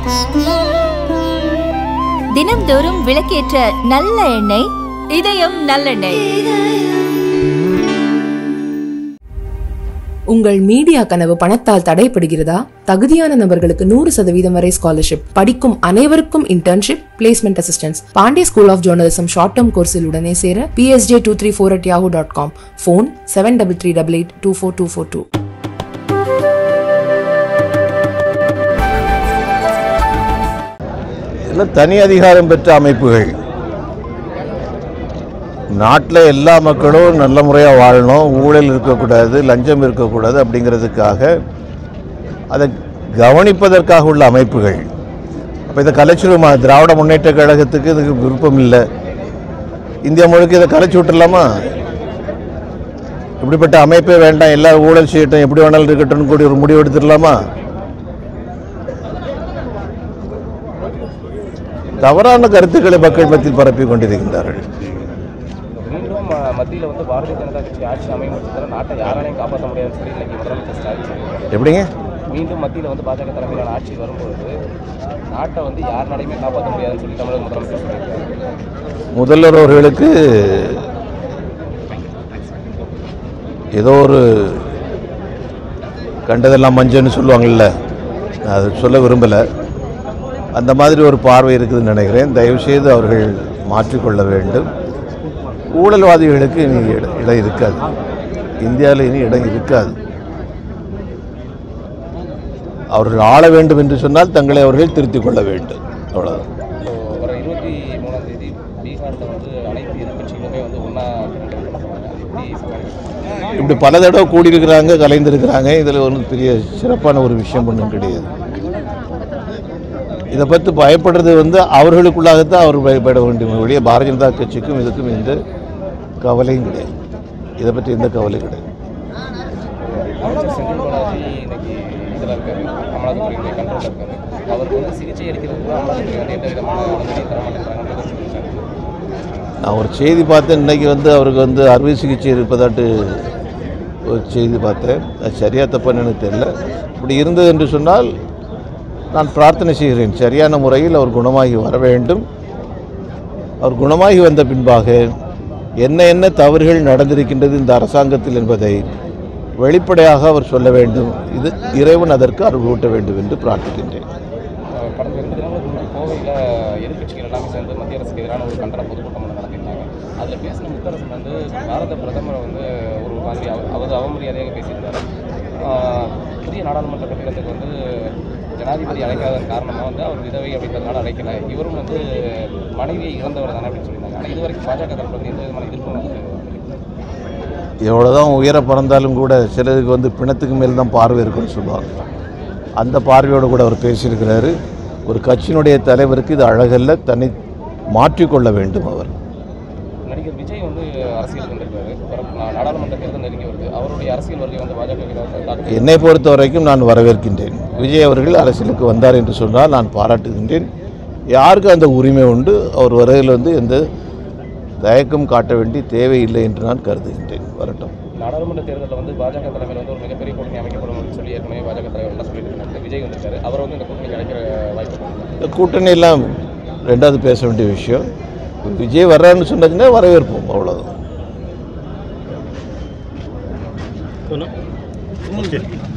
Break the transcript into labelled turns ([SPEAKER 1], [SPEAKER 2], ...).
[SPEAKER 1] தினம்தோறும் விளக்கேற்ற நல்ல எண்ணெய் இதயம் நல்லெண்ணெய்
[SPEAKER 2] உங்கள் மீடியா கனவு பணத்தால் தடைப்படுகிறதா தகுதியான நபர்களுக்கு நூறு சதவீதம் வரை ஸ்காலர்ஷிப் படிக்கும் அனைவருக்கும் internship placement assistance Pandey school of journalism short term கோர்ஸில் உடனே சேர PSJ two three four at Yahoo dot com phone seven double three double eight two four two four two
[SPEAKER 3] எல்லாம் தனி அதிகாரம் பெற்ற அமைப்புகள் நாட்டில் எல்லா மக்களும் நல்ல முறையாக வாழணும் ஊழல் இருக்கக்கூடாது லஞ்சம் இருக்கக்கூடாது அப்படிங்கிறதுக்காக அதை கவனிப்பதற்காக உள்ள அமைப்புகள் அப்போ இதை கலைச்சிடுமா திராவிட முன்னேற்ற கழகத்துக்கு இதுக்கு விருப்பம் இல்லை இந்தியா முழுக்க இதை கலைச்சி விட்டுடலாமா இப்படிப்பட்ட அமைப்பே வேண்டாம் எல்லா ஊழல் செய்யட்டும் எப்படி வேணாலும் இருக்கட்டும்னு கூடி ஒரு முடிவு எடுத்துடலாமா தவறான கருத்துக்களை மக்கள் மத்தியில் பரப்பி கொண்டிருக்கின்றார்கள்
[SPEAKER 4] மீண்டும் ம- மத்தியில வந்து பாரதிய ஜனதா கட்சி ஆட்சி அமையும் பட்சத்தில் நாட்டை யாராலையும் காப்பாற்ற முடியாதுன்னு சொல்லி இன்னைக்கு முதலமைச்சர் ஸ்டாலின் சொல்லியிருக்காரு
[SPEAKER 3] எப்படிங்க
[SPEAKER 4] மீண்டும் மத்தியில் வந்து பாஜக தலைமையிலான ஆட்சி வரும்பொழுது நாட்டை வந்து யாருனாலையுமே காப்பாற்ற முடியாதுன்னு சொல்லி தமிழக முதலமைச்சர் சொல்லியிருக்காரு
[SPEAKER 3] முதல்வர் அவர்களுக்கு ஏதோ ஒரு கண்டதெல்லாம் மஞ்சள்னு சொல்லுவாங்கல்ல நான் அதை சொல்ல விரும்பலை அந்த மாதிரி ஒரு பார்வை இருக்குதுன்னு நினைக்கிறேன் தயவுசெய்து அவர்கள் மாற்றிக்கொள்ள வேண்டும் ஊழல்வாதிகளுக்கு இனி இட- இடம் இருக்காது இந்தியாவில் இனி இடம் இருக்காது அவர்கள் ஆள வேண்டும் என்று சொன்னால் தங்களை அவர்கள் திருத்திக் கொள்ள வேண்டும் அவ்வளவுதான்
[SPEAKER 4] இப்போ வர இருபத்தி மூணாம் தேதி பீகாரில் வந்து அனைத்து எதிர்கட்சிகளுமே வந்து ஒன்றா திரண்டு பண்ண போகிறாங்க அது எப்படி சமாளிக்கிறது
[SPEAKER 3] இப்படி பல தடவை கூடியிருக்கிறாங்க கலைந்திருக்கிறாங்க இதில் ஒன்றும் பெரிய சிறப்பான ஒரு விஷயம் ஒன்றும் கிடையாது இதை பற்றி பயப்படுறது வந்து அவர்களுக்குள்ளாகத்தான் அவர் பயப்பட வேண்டும் ஒழிய பாரதிய ஜனதா கட்சிக்கும் இதுக்கும் எந்த கவலையும் கிடையாது இதை பற்றி எந்த கவலையும் கிடையாது
[SPEAKER 4] அமைச்சர் செந்தில் பாலாஜி இன்னைக்கு இதில் இருக்காரு அமலாக்கத்துறையினுடைய கண்ட்ரோலில் இருக்காரு அவருக்கு வந்து சிகிச்சை அளிக்கிறது கூட அமலாக்கத்துறை வந்து எந்த விதமான அனுமதியும் தர மாட்டேங்கிறாங்க சொல்லியிருக்காரு
[SPEAKER 3] நான் ஒரு செய்தி பார்த்தேன் இன்னைக்கு வந்து அவருக்கு வந்து அறுவை சிகிச்சை இருப்பதாட்டு ஒரு செய்தி பார்த்தேன் அது சரியா தப்பான்னு எனக்கு தெரியல இப்படி இருந்தது என்று சொன்னால் நான் பிரார்த்தனை செய்கிறேன் சரியான முறையில் அவர் குணமாகி வர வேண்டும் அவர் குணமாகி வந்த பின்பாக என்ன என்ன தவறுகள் நடந்திருக்கின்றது இந்த அரசாங்கத்தில் என்பதை வெளிப்படையாக அவர் சொல்ல வேண்டும் இது இறைவன் அதற்கு அருள் ஊட்ட வேண்டும் என்று பிரார்த்திக்கின்றேன்
[SPEAKER 4] அஹ் கடந்த ரெண்டு தினங்களுக்கு முன்னாடி கோவையில் எதிர்க்கட்சிகள் எல்லாமே சேர்ந்து மத்திய அரசுக்கு எதிரான ஒரு கண்டன பொதுக்கூட்டம் ஒன்று நடத்தியிருந்தாங்க அதில் பேசின முத்தரசன் வந்து பாரத பிரதமரை வந்து ஒரு மாதிரி அவ- அவர் அவமரியாதையாக பேசியிருந்தாரு அஹ் புதிய நாடாளுமன்ற கட்டிடத்துக்கு வந்து ஜனாதிபதி அழைக்காததன் காரணமாக வந்து அவர் விதவை அப்படின்றதுனால அழைக்கல இவரும் வந்து மனைவியை இறந்தவர் தானே அப்படின்னு சொல்லியிருந்தாங்க ஆனால் இது வரைக்கும் பாஜக தரப்புல இருந்து எந்த விதமான எதிர்ப்பும் வந்து
[SPEAKER 3] எவ்வளோதான் உயர பறந்தாலும் கூட சிலருக்கு வந்து பிணத்துக்கு மேல் தான் பார்வை இருக்குன்னு சொல்லுவாங்க அந்த பார்வையோடு கூட அவர் பேசியிருக்கிறாரு ஒரு கட்சியினுடைய தலைவருக்கு இது அழகல்ல தன்னை மாற்றிக்கொள்ள வேண்டும் அவர்
[SPEAKER 4] நடிகர் விஜய் வந்து அரசியல் வந்திருக்காரு வர- நா- நாடாளுமன்ற தேர்தல் நெருங்கி வருது அவருடைய அரசியல் வருகை வந்து பாஜக தாக்கத்தை
[SPEAKER 3] என்னை பொறுத்த வரைக்கும் நான் வரவேற்கின்றேன் விஜய் அவர்கள் அரசியலுக்கு வந்தார் என்று சொன்னால் நான் பாராட்டுகின்றேன் யாருக்கு அந்த உரிமை உண்டு அவர் வருகையில் வந்து எந்த தயக்கம் காட்ட வேண்டிய தேவையில்லை என்று நான் கருதுகின்றேன் வரட்டும்
[SPEAKER 4] நாடாளுமன்ற தேர்தலில் வந்து பாஜக தலைமையில் வந்து ஒரு மிகப்பெரிய கூட்டணி அமைக்கப்படும் அப்படின்னு சொல்லி ஏற்கனவே பாஜக தலைவர் எல்லாம் சொல்லிட்டு இருக்காங்க விஜய் வந்திருக்காரு அவர் வந்து இந்த கூட்டணி கிடைக்கிற வாய்ப்பு இருக்கு.
[SPEAKER 3] இந்த கூட்டணி எல்லாம் ரெண்டாவது பேச வேண்டிய விஷயம் விஜய் வர்றாருன்னு சொன்னதுன்னா வரவேற்போம் அவ்வளோதான்
[SPEAKER 5] ஓகே